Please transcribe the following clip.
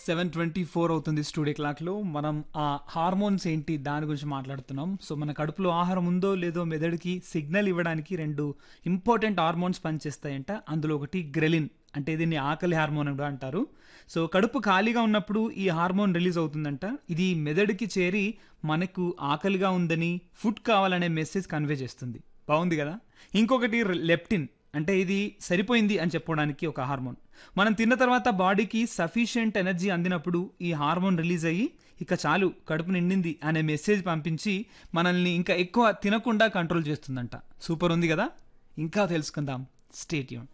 seven twenty four అవుతుంది studio క్లాక్లో మనం ఆ హార్మోన్స్ ఏంటి దాని గురించి మాట్లాడుతున్నాం సో మన కడుపులో ఆహారం ఉందో లేదో మెదడుకి సిగ్నల్ ఇవ్వడానికి రెండు ఇంపార్టెంట్ హార్మోన్స్ పనిచేస్తాయంట అందులో ఒకటి గ్రెలిన్ అంటే దీన్ని ఆకలి హార్మోన్ అని కూడా అంటారు సో కడుపు ఖాళీగా ఉన్నప్పుడు ఈ హార్మోన్ రిలీజ్ అవుతుందంట ఇది మెదడుకి చేరి మనకు ఆకలిగా ఉందని ఫుడ్ కావాలనే మెసేజ్ కన్వే చేస్తుంది బాగుంది కదా ఇంకొకటి లెప్టిన్ అంటే ఇది సరిపోయింది అని చెప్పడానికి ఒక హార్మోన్ మనం తిన్న తర్వాత బాడీకి సఫిషియంట్ ఎనర్జీ అందినప్పుడు ఈ హార్మోన్ రిలీజ్ అయ్యి ఇక చాలు కడుపు నిండింది అనే మెసేజ్ పంపించి మనల్ని ఇంకా ఎక్కువ తినకుండా కంట్రోల్ చేస్తుందంట సూపర్ ఉంది కదా ఇంకా తెలుసుకుందాం స్టేట్యూన్